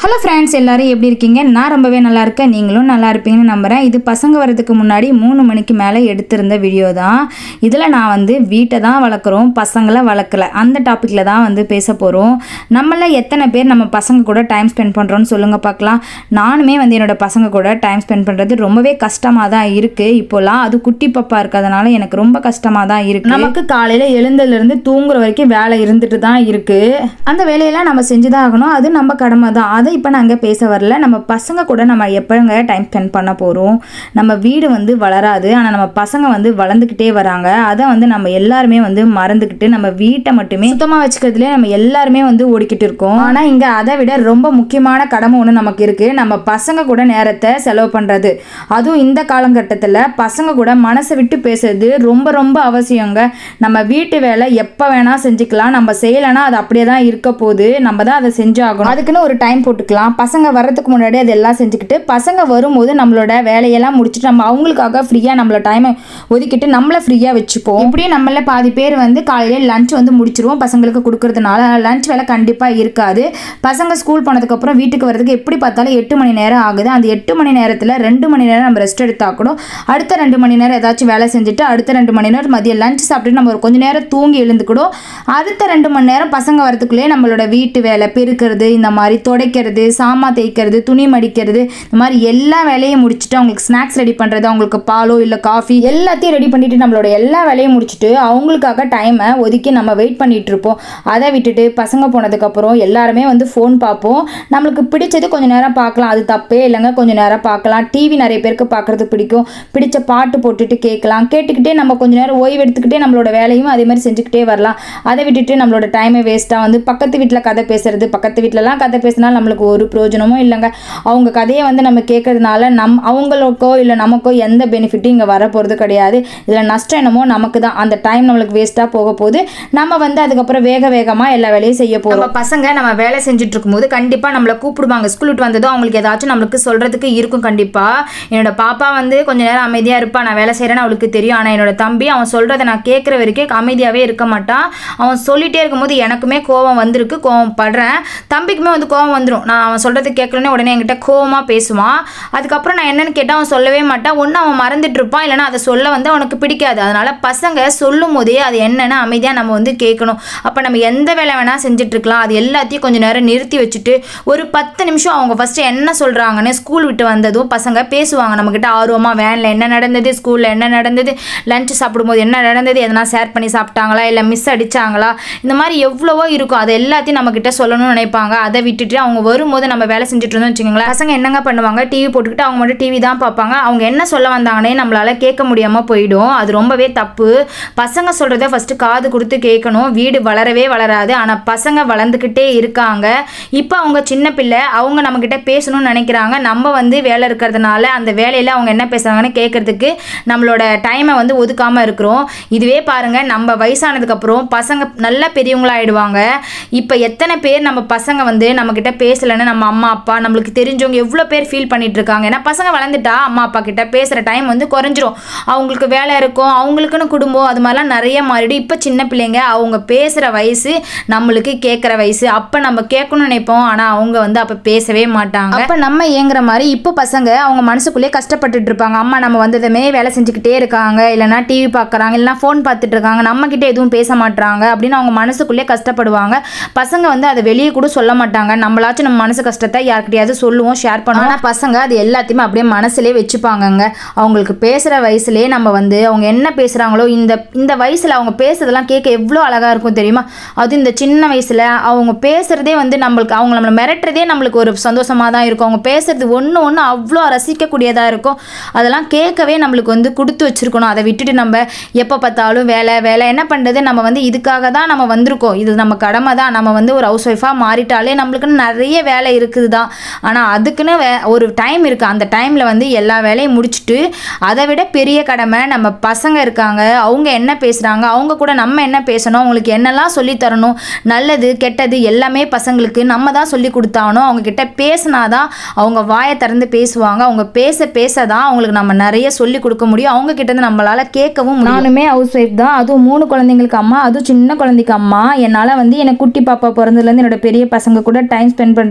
hello friends எல்லாரும் எப்படி இருக்கீங்க நான் ரொம்பவே நல்லா இருக்கேன் நீங்களும் நல்லா இருப்பீங்கன்னு நம்புகிறேன் இது பசங்க வரதுக்கு முன்னாடி மூணு மணிக்கு மேலே எடுத்திருந்த வீடியோ தான் இதில் நான் வந்து வீட்டை தான் வளர்க்குறோம் பசங்களை வளர்க்கல அந்த டாப்பிக்கில் தான் வந்து பேச போகிறோம் நம்மள எத்தனை பேர் நம்ம பசங்க கூட டைம் ஸ்பெண்ட் பண்ணுறோன்னு சொல்லுங்கள் பார்க்கலாம் நானுமே வந்து என்னோட பசங்க கூட டைம் ஸ்பெண்ட் பண்ணுறது ரொம்பவே கஷ்டமாக தான் இருக்குது இப்போலாம் அது குட்டி பப்பா இருக்கிறதுனால எனக்கு ரொம்ப கஷ்டமாக தான் இருக்குது நமக்கு காலையில் எழுந்ததுலேருந்து தூங்குற வரைக்கும் வேலை இருந்துட்டு தான் இருக்குது அந்த வேலையெல்லாம் நம்ம செஞ்சு தான் ஆகணும் அது நம்ம கடமை தான் அதை இப்போ நான் அங்கே பேச வரல நம்ம பசங்க கூட நம்ம எப்போங்க டைம் ஸ்பெண்ட் பண்ண போகிறோம் நம்ம வீடு வந்து வளராது ஆனால் நம்ம பசங்க வந்து வளர்ந்துக்கிட்டே வராங்க அதை வந்து நம்ம எல்லாருமே வந்து மறந்துக்கிட்டு நம்ம வீட்டை மட்டுமே சுத்தமாக வச்சுக்கிறதுலே நம்ம எல்லாருமே வந்து ஓடிக்கிட்டு இருக்கோம் ஆனால் இங்கே அதை விட ரொம்ப முக்கியமான கடமை ஒன்று நமக்கு இருக்குது நம்ம பசங்க கூட நேரத்தை செலவு பண்ணுறது அதுவும் இந்த காலகட்டத்தில் பசங்க கூட மனசை விட்டு பேசுறது ரொம்ப ரொம்ப அவசியங்க நம்ம வீட்டு வேலை எப்போ வேணால் செஞ்சுக்கலாம் நம்ம செய்யலைன்னா அது அப்படியே தான் இருக்க போகுது நம்ம தான் அதை செஞ்சாகணும் அதுக்குன்னு ஒரு டைம் போட்டுக்கலாம் பசங்க வர்றதுக்கு முன்னாடி அதெல்லாம் செஞ்சுக்கிட்டு பசங்க வரும்போது நம்மளோட வேலையெல்லாம் முடிச்சுட்டு நம்ம அவங்களுக்காக ஃப்ரீயாக நம்மள டைமை ஒதுக்கிட்டு நம்மளை ஃப்ரீயாக வச்சுப்போம் இப்படியே நம்மள பாதி பேர் வந்து காலையில் லஞ்ச் வந்து முடிச்சிருவோம் பசங்களுக்கு கொடுக்கறதுனால லஞ்ச் வேலை கண்டிப்பாக இருக்காது பசங்க ஸ்கூல் போனதுக்கப்புறம் வீட்டுக்கு வரதுக்கு எப்படி பார்த்தாலும் எட்டு மணி நேரம் ஆகுது அந்த எட்டு மணி நேரத்தில் ரெண்டு மணி நேரம் நம்ம ரெஸ்ட் எடுத்தாக்கணும் அடுத்த ரெண்டு மணி நேரம் ஏதாச்சும் வேலை செஞ்சுட்டு அடுத்த ரெண்டு மணி நேரம் மதியம் லஞ்ச் சாப்பிட்டுட்டு நம்ம ஒரு கொஞ்ச நேரம் தூங்கி எழுந்துக்கிடும் அடுத்த ரெண்டு மணி நேரம் பசங்க வரதுக்குள்ளேயே நம்மளோட வீட்டு வேலை பெருக்கிறது இந்த மாதிரி துடைக்கிறது சாமான் தேய்க்கிறது துணி மடிக்கிறது இந்த மாதிரி எல்லா வேலையும் முடிச்சுட்டு அவங்களுக்கு ஸ்நாக்ஸ் ரெடி பண்ணுறது அவங்களுக்கு பாலோ இல்லை காஃபி எல்லாத்தையும் ரெடி பண்ணிட்டு நம்மளோட எல்லா வேலையும் முடிச்சுட்டு அவங்களுக்காக டைமை ஒதுக்கி நம்ம வெயிட் பண்ணிட்டு இருப்போம் அதை விட்டுட்டு பசங்க போனதுக்கப்புறம் எல்லாருமே வந்து ஃபோன் பார்ப்போம் நம்மளுக்கு பிடிச்சது கொஞ்ச நேரம் பார்க்கலாம் அது தப்பே இல்லைங்க கொஞ்ச நேரம் பார்க்கலாம் டிவி நிறைய பேருக்கு பார்க்குறது பிடிக்கும் பிடிச்ச பாட்டு போட்டுட்டு கேட்கலாம் கேட்டுக்கிட்டே நம்ம கொஞ்ச நேரம் ஓய்வு எடுத்துக்கிட்டே நம்மளோட வேலையும் அதே மாதிரி செஞ்சுக்கிட்டே வரலாம் அதை விட்டுட்டு நம்மளோட டைமை வேஸ்ட்டாக வந்து பக்கத்து வீட்டில் கதை பேசுறது பக்கத்து வீட்டிலலாம் கதை பேசினா நம்மளுக்கு ஒரு பிரயோஜனமும் இல்லைங்க அவங்க கதையை வந்து நம்ம கேட்கறதுனால நம் அவங்களுக்கோ இல்லை நமக்கோ எந்த பெனிஃபிட்டும் இங்கே வர போகிறது கிடையாது இதில் நஷ்டம் என்னமோ நமக்கு தான் அந்த டைம் நம்மளுக்கு வேஸ்ட்டாக போக போகுது நம்ம வந்து அதுக்கப்புறம் வேக வேகமாக எல்லா வேலையும் செய்ய போகிறோம் நம்ம பசங்க நம்ம வேலை செஞ்சுட்டு இருக்கும்போது கண்டிப்பாக நம்மளை கூப்பிடுவாங்க ஸ்கூல் விட்டு வந்ததும் அவங்களுக்கு ஏதாச்சும் நம்மளுக்கு சொல்கிறதுக்கு இருக்கும் கண்டிப்பாக என்னோட பாப்பா வந்து கொஞ்ச நேரம் அமைதியாக இருப்பா நான் வேலை செய்கிறேன்னு அவளுக்கு தெரியும் ஆனால் என்னோட தம்பி அவன் சொல்கிறத நான் கேட்குற வரைக்கும் அமைதியாகவே இருக்க மாட்டான் அவன் சொல்லிட்டே இருக்கும்போது எனக்குமே கோவம் வந்திருக்கு கோவம் படுறேன் தம்பிக்குமே வந்து கோவம் வந்துடும் நான் அவன் சொல்கிறது கேட்கலன்னே உடனே என்கிட்ட கோவமாக பேசுவான் அதுக்கப்புறம் நான் என்னன்னு கேட்டால் அவன் சொல்லவே மாட்டான் ஒன்று அவன் மறந்துட்டு இருப்பான் இல்லைன்னா அதை சொல்ல வந்து அவனுக்கு பிடிக்காது அதனால பசங்க சொல்லும் போதே அது என்னன்னு அமைதியாக நம்ம வந்து கேட்கணும் அப்போ நம்ம எந்த வேலை வேணால் செஞ்சுட்டு இருக்கலாம் அது எல்லாத்தையும் கொஞ்சம் நேரம் நிறுத்தி வச்சுட்டு ஒரு பத்து நிமிஷம் அவங்க ஃபஸ்ட்டு என்ன சொல்கிறாங்கன்னு ஸ்கூல் விட்டு வந்ததும் பசங்க பேசுவாங்க நம்மக்கிட்ட ஆர்வமாக வேனில் என்ன நடந்தது ஸ்கூலில் என்ன நடந்தது லஞ்ச் சாப்பிடும்போது என்ன நடந்தது எதனா ஷேர் பண்ணி சாப்பிட்டாங்களா இல்லை மிஸ் அடிச்சாங்களா இந்த மாதிரி எவ்வளவோ இருக்கும் அது எல்லாத்தையும் நம்மக்கிட்ட சொல்லணும்னு நினைப்பாங்க அதை விட்டுட்டு அவங்க வரும்போது நம்ம வேலை செஞ்சுட்டு இருந்தோம் வச்சுக்கோங்களேன் பசங்க என்னங்க பண்ணுவாங்க டிவி போட்டுக்கிட்டு அவங்க மட்டும் டிவி தான் பார்ப்பாங்க அவங்க என்ன சொல்ல வந்தாங்கன்னே நம்மளால கேட்க முடியாமல் போயிடும் அது ரொம்பவே தப்பு பசங்க சொல்கிறத ஃபஸ்ட்டு காது கொடுத்து கேட்கணும் வீடு வளரவே வளராது ஆனால் பசங்க வளர்ந்துக்கிட்டே இருக்காங்க இப்போ அவங்க சின்ன பிள்ளை அவங்க நம்மக்கிட்ட பேசணும்னு நினைக்கிறாங்க நம்ம வந்து வேலை இருக்கிறதுனால அந்த வேலையில் அவங்க என்ன பேசுகிறாங்கன்னு கேட்கறதுக்கு நம்மளோட டைமை வந்து ஒதுக்காமல் இருக்கிறோம் இதுவே பாருங்கள் நம்ம வயசானதுக்கப்புறம் பசங்க நல்ல பெரியவங்களாகிடுவாங்க இப்போ எத்தனை பேர் நம்ம பசங்க வந்து நம்மக்கிட்ட பேசலைன்னு நம்ம அம்மா அப்பா நம்மளுக்கு தெரிஞ்சவங்க எவ்வளோ பேர் ஃபீல் பண்ணிட்டு இருக்காங்க ஏன்னா பசங்க வளர்ந்துட்டா அம்மா அப்பா கிட்ட பேசுகிற டைம் வந்து குறைஞ்சிரும் அவங்களுக்கு வேலை இருக்கும் அவங்களுக்குன்னு குடும்பம் அது மாதிரிலாம் நிறைய மாறிடும் இப்போ சின்ன பிள்ளைங்க அவங்க பேசுகிற வயசு நம்மளுக்கு கேட்குற வயசு அப்போ நம்ம கேட்கணும்னு நினைப்போம் ஆனால் அவங்க வந்து அப்போ பேசவே மாட்டாங்க அப்போ நம்ம ஏங்குற மாதிரி இப்போ பசங்க அவங்க மனசுக்குள்ளே கஷ்டப்பட்டுட்டு இருப்பாங்க அம்மா நம்ம வந்ததுமே வேலை செஞ்சுக்கிட்டே இருக்காங்க இல்லைனா டிவி பார்க்குறாங்க இல்லைனா ஃபோன் பார்த்துட்டு இருக்காங்க நம்ம கிட்ட எதுவும் பேச மாட்டாங்க அப்படின்னு அவங்க மனசுக்குள்ளே கஷ்டப்படுவாங்க பசங்க வந்து அதை வெளியே கூட சொல்ல மாட்டாங்க நம்மளாச்சும் நம்ம மனசு கஷ்டத்தை யார்கிட்டயாவது சொல்லுவோம் ஷேர் பண்ணுவோம் ஆனால் பசங்க அது எல்லாத்தையுமே அப்படியே மனசுலேயே வச்சுப்பாங்கங்க அவங்களுக்கு பேசுகிற வயசுலேயே நம்ம வந்து அவங்க என்ன பேசுகிறாங்களோ இந்த இந்த வயசில் அவங்க பேசுறதெல்லாம் கேட்க எவ்வளோ அழகாக இருக்கும் தெரியுமா அது இந்த சின்ன வயசில் அவங்க பேசுகிறதே வந்து நம்மளுக்கு அவங்க நம்மளை மிரட்டுறதே நம்மளுக்கு ஒரு சந்தோஷமாக தான் இருக்கும் அவங்க பேசுறது ஒன்று ஒன்று அவ்வளோ ரசிக்கக்கூடியதாக இருக்கும் அதெல்லாம் கேட்கவே நம்மளுக்கு வந்து கொடுத்து வச்சிருக்கணும் அதை விட்டுட்டு நம்ம எப்போ பார்த்தாலும் வேலை வேலை என்ன பண்ணுறது நம்ம வந்து இதுக்காக தான் நம்ம வந்திருக்கோம் இது நம்ம கடமை தான் நம்ம வந்து ஒரு ஹவுஸ் ஒய்ஃபாக மாறிட்டாலே நம்மளுக்குன்னு நிறைய வேலை இருக்குது தான் ஆனால் அதுக்குன்னு வே ஒரு டைம் இருக்குது அந்த டைமில் வந்து எல்லா வேலையும் முடிச்சுட்டு அதை விட பெரிய கடமை நம்ம பசங்க இருக்காங்க அவங்க என்ன பேசுகிறாங்க அவங்க கூட நம்ம என்ன பேசணும் அவங்களுக்கு என்னெல்லாம் சொல்லித் தரணும் நல்லது கெட்டது எல்லாமே பசங்களுக்கு நம்ம தான் சொல்லி கொடுத்தாகணும் அவங்க கிட்ட பேசினாதான் அவங்க வாயை திறந்து பேசுவாங்க அவங்க பேச பேச தான் அவங்களுக்கு நம்ம நிறைய சொல்லி கொடுக்க முடியும் அவங்க கிட்ட இருந்து நம்மளால கேட்கவும் முடியும் நானுமே ஹவுஸ் ஒய்ஃப் தான் அதுவும் மூணு குழந்தைங்களுக்கு அம்மா அதுவும் சின்ன குழந்தைக்கு அம்மா என்னால் வந்து எனக்கு குட்டி பாப்பா பிறந்ததுலேருந்து என்னோட பெரிய பசங்க கூட டைம் ஸ்பெண்ட் பண்ணுறது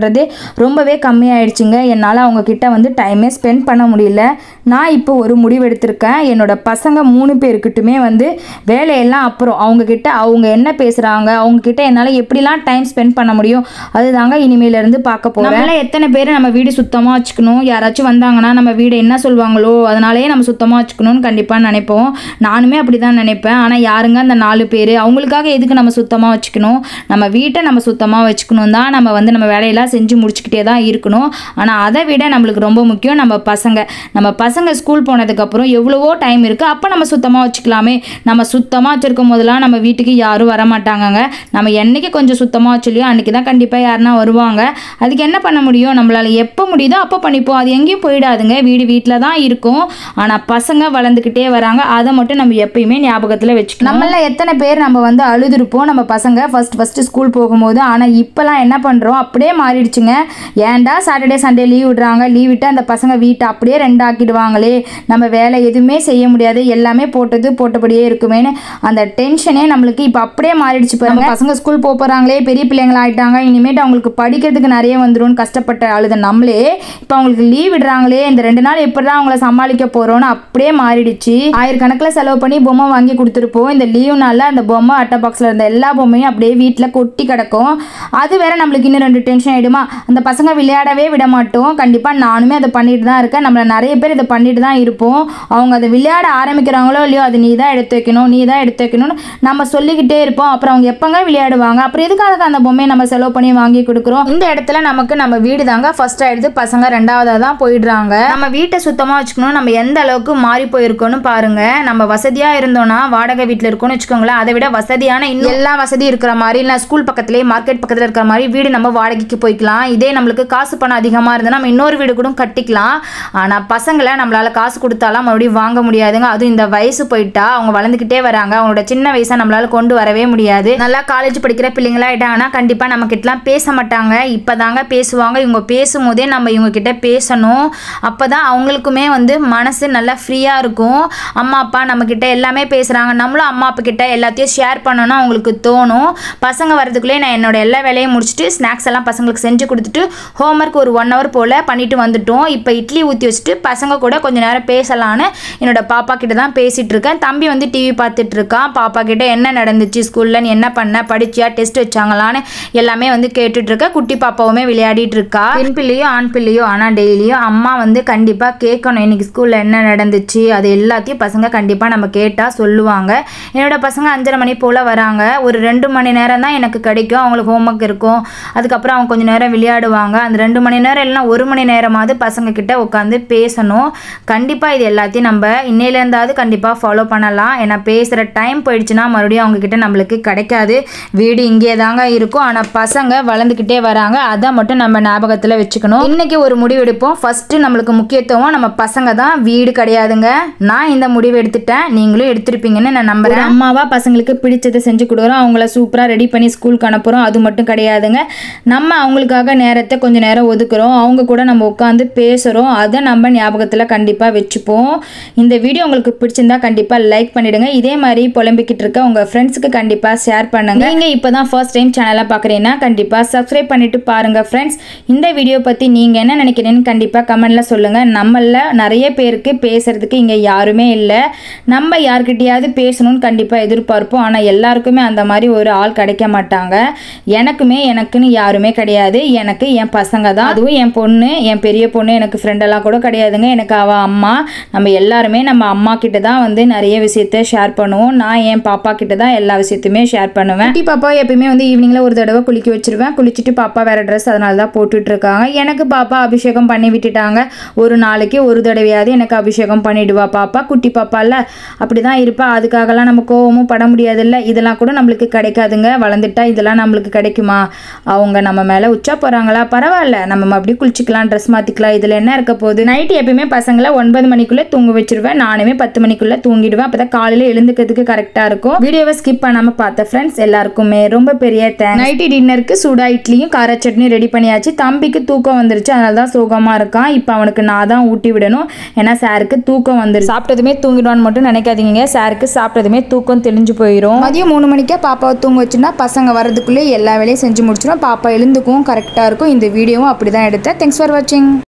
பண்ணுறது ரொம்பவே கம்மியாயிடுச்சுங்க என்னால் அவங்க கிட்ட வந்து டைமே ஸ்பெண்ட் பண்ண முடியல நான் இப்போ ஒரு முடிவு எடுத்திருக்கேன் என்னோட பசங்க மூணு பேருக்கிட்டுமே வந்து வேலையெல்லாம் அப்புறம் அவங்க கிட்ட அவங்க என்ன பேசுகிறாங்க அவங்க கிட்ட என்னால் எப்படிலாம் டைம் ஸ்பெண்ட் பண்ண முடியும் அதுதாங்க இனிமேலேருந்து பார்க்க போகிறேன் நம்மளாம் எத்தனை பேர் நம்ம வீடு சுத்தமாக வச்சுக்கணும் யாராச்சும் வந்தாங்கன்னா நம்ம வீடு என்ன சொல்லுவாங்களோ அதனாலேயே நம்ம சுத்தமாக வச்சுக்கணும்னு கண்டிப்பாக நினைப்போம் நானுமே அப்படி தான் நினைப்பேன் ஆனால் யாருங்க அந்த நாலு பேர் அவங்களுக்காக எதுக்கு நம்ம சுத்தமாக வச்சுக்கணும் நம்ம வீட்டை நம்ம சுத்தமாக வச்சுக்கணும் தான் நம்ம வந்து நம்ம வேலையெல்லாம் செஞ்சு முடிச்சுக்கிட்டே தான் இருக்கணும் ஆனால் அதை விட நம்மளுக்கு ரொம்ப முக்கியம் நம்ம பசங்க நம்ம பசங்க ஸ்கூல் போனதுக்கப்புறம் எவ்வளவோ டைம் இருக்குது அப்போ நம்ம சுத்தமாக வச்சுக்கலாமே நம்ம சுத்தமாக வச்சுருக்கும் போதெல்லாம் நம்ம வீட்டுக்கு யாரும் வர மாட்டாங்கங்க நம்ம என்னைக்கு கொஞ்சம் சுத்தமாக வச்சுலையோ அன்றைக்கி தான் கண்டிப்பாக யாருனா வருவாங்க அதுக்கு என்ன பண்ண முடியும் நம்மளால் எப்போ முடியுதோ அப்போ பண்ணிப்போம் அது எங்கேயும் போயிடாதுங்க வீடு வீட்டில் தான் இருக்கும் ஆனால் பசங்க வளர்ந்துக்கிட்டே வராங்க அதை மட்டும் நம்ம எப்பயுமே ஞாபகத்தில் வச்சுக்கணும் நம்மள எத்தனை பேர் நம்ம வந்து அழுதுருப்போம் நம்ம பசங்க ஃபர்ஸ்ட் ஃபஸ்ட்டு ஸ்கூல் போகும்போது ஆனால் இப்போலாம் என்ன பண்ணுறோம் அப்படியே மாறிடுச்சுங்க ஏன்டா சாட்டர்டே சண்டே லீவ் விடுறாங்க லீவ் விட்டு அந்த பசங்க வீட்டை அப்படியே ரெண்டாக்கிடுவாங்களே நம்ம வேலை எதுவுமே செய்ய முடியாது எல்லாமே போட்டது போட்டபடியே இருக்குமேன்னு அந்த டென்ஷனே நம்மளுக்கு இப்போ அப்படியே மாறிடுச்சு பாருங்க பசங்க ஸ்கூல் போக போகிறாங்களே பெரிய பிள்ளைங்களா ஆயிட்டாங்க இனிமேட்டு அவங்களுக்கு படிக்கிறதுக்கு நிறைய வந்துரும்னு கஷ்டப்பட்ட அழுத நம்மளே இப்போ அவங்களுக்கு லீவ் விடுறாங்களே இந்த ரெண்டு நாள் எப்படி தான் அவங்கள சமாளிக்க போகிறோன்னு அப்படியே மாறிடுச்சு ஆயிரக்கணக்கில் செலவு பண்ணி பொம்மை வாங்கி கொடுத்துருப்போம் இந்த லீவ் நாளில் அந்த பொம்மை அட்டை பாக்ஸில் இருந்த எல்லா பொம்மையும் அப்படியே வீட்டில் கொட்டி கிடக்கும் அது வேற நம்மளுக்கு இன்னும் ரெண்டு டென்ஷன் ஆகிடுமா அந்த பசங்க விளையாடவே விட மாட்டோம் கண்டிப்பாக நானுமே அதை பண்ணிட்டு தான் இருக்கேன் நம்மள நிறைய பேர் இதை பண்ணிட்டு தான் இருப்போம் அவங்க அதை விளையாட ஆரம்பிக்கிறாங்களோ இல்லையோ அது நீ தான் எடுத்து வைக்கணும் நீ தான் எடுத்து வைக்கணும்னு நம்ம சொல்லிக்கிட்டே இருப்போம் அப்புறம் அவங்க எப்பங்க விளையாடுவாங்க அப்புறம் எதுக்காக அந்த பொம்மையை நம்ம செலவு பண்ணி வாங்கி கொடுக்குறோம் இந்த இடத்துல நமக்கு நம்ம வீடு தாங்க ஃபர்ஸ்ட் ஆயிடுது பசங்க ரெண்டாவதாக தான் போயிடுறாங்க நம்ம வீட்டை சுத்தமாக வச்சுக்கணும் நம்ம எந்த அளவுக்கு மாறி போயிருக்கோன்னு பாருங்க நம்ம வசதியாக இருந்தோம்னா வாடகை வீட்டில் இருக்கோம்னு வச்சுக்கோங்களேன் அதை விட வசதியான இன்னும் எல்லா வசதி இருக்கிற மாதிரி இல்லை ஸ்கூல் பக்கத்துலேயே மார்க்கெட் பக்கத்தில் இருக்கிற மாதிரி வீடு நம்ம வாடகைக்கு போய்க்கலாம் இதே நம்மளுக்கு காசு பணம் அதிகமாக இருந்தால் நம்ம இன்னொரு வீடு கூட கட்டிக்கலாம் ஆனால் பசங்களை நம்மளால காசு கொடுத்தாலாம் மறுபடியும் வாங்க முடியாதுங்க அதுவும் இந்த வயசு போயிட்டா அவங்க வளர்ந்துக்கிட்டே வராங்க அவங்களோட சின்ன வயசை நம்மளால கொண்டு வரவே முடியாது நல்லா காலேஜ் படிக்கிற பிள்ளைங்களா ஆயிட்டாங்கன்னா கண்டிப்பாக நம்ம கிட்டலாம் பேச மாட்டாங்க இப்போதாங்க பேசுவாங்க இவங்க பேசும்போதே நம்ம இவங்க கிட்ட பேசணும் அப்போ தான் அவங்களுக்குமே வந்து மனசு நல்லா ஃப்ரீயாக இருக்கும் அம்மா அப்பா நம்மக்கிட்ட எல்லாமே பேசுகிறாங்க நம்மளும் அம்மா அப்பா கிட்ட எல்லாத்தையும் ஷேர் பண்ணணும் அவங்களுக்கு தோணும் பசங்க வரதுக்குள்ளே நான் என்னோட எல்லா வேலையும் முடிச்சுட்டு ஸ்நாக்ஸ் எல்லாம் பசங்களுக்கு செஞ்சு கொடுத்துட்டு ஹோம்ஒர்க் ஒரு ஒன் ஹவர் போல் பண்ணிட்டு வந்துட்டோம் இப்போ இட்லி ஊற்றி வச்சுட்டு பசங்க கூட கொஞ்ச நேரம் பேசலான்னு என்னோட பாப்பா கிட்ட தான் பேசிட்டு இருக்கேன் தம்பி வந்து டிவி பார்த்துட்டு இருக்கான் பாப்பா கிட்ட என்ன நடந்துச்சு ஸ்கூல்ல நீ என்ன பண்ண படிச்சியா டெஸ்ட் வச்சாங்களான்னு எல்லாமே வந்து கேட்டுட்டு இருக்க குட்டி பாப்பாவுமே விளையாடிட்டு இருக்கா பெண் பிள்ளையோ ஆண் பிள்ளையோ ஆனால் டெய்லியும் அம்மா வந்து கண்டிப்பாக கேட்கணும் இன்னைக்கு ஸ்கூலில் என்ன நடந்துச்சு அது எல்லாத்தையும் பசங்க கண்டிப்பாக நம்ம கேட்டால் சொல்லுவாங்க என்னோட பசங்க அஞ்சரை மணி போல் வராங்க ஒரு ரெண்டு மணி நேரம் தான் எனக்கு கிடைக்கும் அவங்களுக்கு ஹோம்ஒர்க் இருக்கும் அதுக்கப்புறம் அவங்க கொஞ்சம் நேரம் விளையாடுவாங்க அந்த ரெண்டு மணி நேரம் இல்லைனா ஒரு மணி நேரமாவது பசங்க கிட்ட உட்காந்து பேசணும் கண்டிப்பாக இது எல்லாத்தையும் நம்ம இன்னையிலேருந்தாவது கண்டிப்பாக ஃபாலோ பண்ணலாம் ஏன்னா பேசுகிற டைம் போயிடுச்சுன்னா மறுபடியும் அவங்க கிட்ட நம்மளுக்கு கிடைக்காது வீடு இங்கே தாங்க இருக்கும் ஆனால் பசங்க வளர்ந்துக்கிட்டே வராங்க அதை மட்டும் நம்ம ஞாபகத்தில் வச்சுக்கணும் இன்னைக்கு ஒரு முடிவு எடுப்போம் ஃபஸ்ட்டு நம்மளுக்கு முக்கியத்துவம் நம்ம பசங்க தான் வீடு கிடையாதுங்க நான் இந்த முடிவு எடுத்துட்டேன் நீங்களும் எடுத்திருப்பீங்கன்னு நான் நம்புறேன் அம்மாவா பசங்களுக்கு பிடிச்சதை செஞ்சு கொடுக்குறோம் அவங்கள சூப்பராக ரெடி பண்ணி ஸ்கூலுக்கு அனுப்புகிறோம் அது மட்டும் கிடையாதுங்க நம்ம அவங்களுக்காக நேரத்தை கொஞ்சம் நேரம் ஒதுக்குறோம் அவங்க கூட நம்ம உட்காந்து பேசுகிறோம் அதை நம்ம ஞாபகத்தில் கண்டிப்பாக வச்சுப்போம் இந்த வீடியோ உங்களுக்கு பிடிச்சிருந்தா கண்டிப்பாக லைக் பண்ணிடுங்க இதே மாதிரி புலம்பிக்கிட்டு இருக்க உங்கள் ஃப்ரெண்ட்ஸுக்கு கண்டிப்பாக ஷேர் பண்ணுங்க நீங்கள் இப்போ தான் ஃபர்ஸ்ட் டைம் சேனலை பார்க்குறீங்கன்னா கண்டிப்பாக சப்ஸ்கிரைப் பண்ணிட்டு பாருங்க ஃப்ரெண்ட்ஸ் இந்த வீடியோ பற்றி நீங்கள் என்ன நினைக்கிறீங்கன்னு கண்டிப்பாக கமெண்ட்டில் சொல்லுங்கள் நம்மள நிறைய பேருக்கு பேசுறதுக்கு இங்கே யாருமே இல்லை நம்ம யார்கிட்டயாவது பேசணும்னு கண்டிப்பாக எதிர்பார்ப்போம் ஆனால் எல்லாருக்குமே அந்த மாதிரி ஒரு ஆள் கிடைக்க மாட்டாங்க எனக்குமே எனக்குன்னு யாருமே கிடையாது எனக்கு என் பசங்க தான் அதுவும் என் பொண்ணு என் பெரிய பொண்ணு எனக்கு ஃப்ரெண்டெல்லாம் கூட கிடையாதுங்க எனக்கு அவள் அம்மா நம்ம எல்லாருமே நம்ம அம்மா கிட்ட தான் வந்து நிறைய விஷயத்த ஷேர் பண்ணுவோம் நான் என் பாப்பா கிட்ட தான் எல்லா விஷயத்தையுமே ஷேர் பண்ணுவேன் குட்டி பாப்பா எப்பயுமே வந்து ஈவினிங்கில் ஒரு தடவை குளிக்க வச்சிருவேன் குளிச்சுட்டு பாப்பா வேற ட்ரெஸ் அதனால தான் போட்டுட்டு இருக்காங்க எனக்கு பாப்பா அபிஷேகம் பண்ணி விட்டுட்டாங்க ஒரு நாளைக்கு ஒரு தடவையாவது எனக்கு அபிஷேகம் பண்ணிடுவா பாப்பா குட்டி பாப்பா இல்ல அப்படி தான் இருப்பா அதுக்காகலாம் நம்ம கோவமும் பட முடியாதுல்ல இதெல்லாம் கூட நம்மளுக்கு கிடைக்காதுங்க வளர்ந்துட்டா இதெல்லாம் நம்மளுக்கு கிடைக்குமா அவங்க நம்ம மேலே உச்சா போகிறாங்களா பரவாயில்ல நம்ம மறுபடியும் குளிச்சுக்கலாம் ட்ரெஸ் மாற்றிக்கலாம் இதில் என்ன இருக்க போகுது நைட்டு எப்பயுமே பசங்களை ஒன்பது மணிக்குள்ளே தூங்க வச்சிருவேன் நானுமே பத்து மணிக்குள்ளே தூங்கிடுவேன் அப்போ தான் காலையில் எழுந்துக்கிறதுக்கு கரெக்டாக இருக்கும் வீடியோவை ஸ்கிப் பண்ணாமல் பார்த்த ஃப்ரெண்ட்ஸ் எல்லாருக்குமே ரொம்ப பெரிய தேங்க்ஸ் நைட்டு டின்னருக்கு சூடா இட்லியும் கார சட்னி ரெடி பண்ணியாச்சு தம்பிக்கு தூக்கம் வந்துருச்சு அதனால தான் சோகமாக இருக்கான் இப்போ அவனுக்கு நான் தான் ஊட்டி விடணும் ஏன்னா சாருக்கு தூக்கம் வந்துருச்சு சாப்பிட்டதுமே தூங்கிடுவான்னு மட்டும் நினைக்காதீங்க சாருக்கு சாப்பிட்டதுமே தூக்கம் தெளிஞ்சு போயிடும் மதியம் மூணு மணிக்கே பாப்பாவை தூங்க வச்சுன்னா பசங்க வரதுக்குள்ளே எல்லா வேலையும் செஞ்சு முடிச்சிடும் பாப்பா எழுந்துக்கும் கரெக்ட் கரெக்டாக இருக்கும் இந்த வீடியோவும் அப்படி தான் எடுத்தேன் தேங்க்ஸ் ஃபார் வாட்சிங்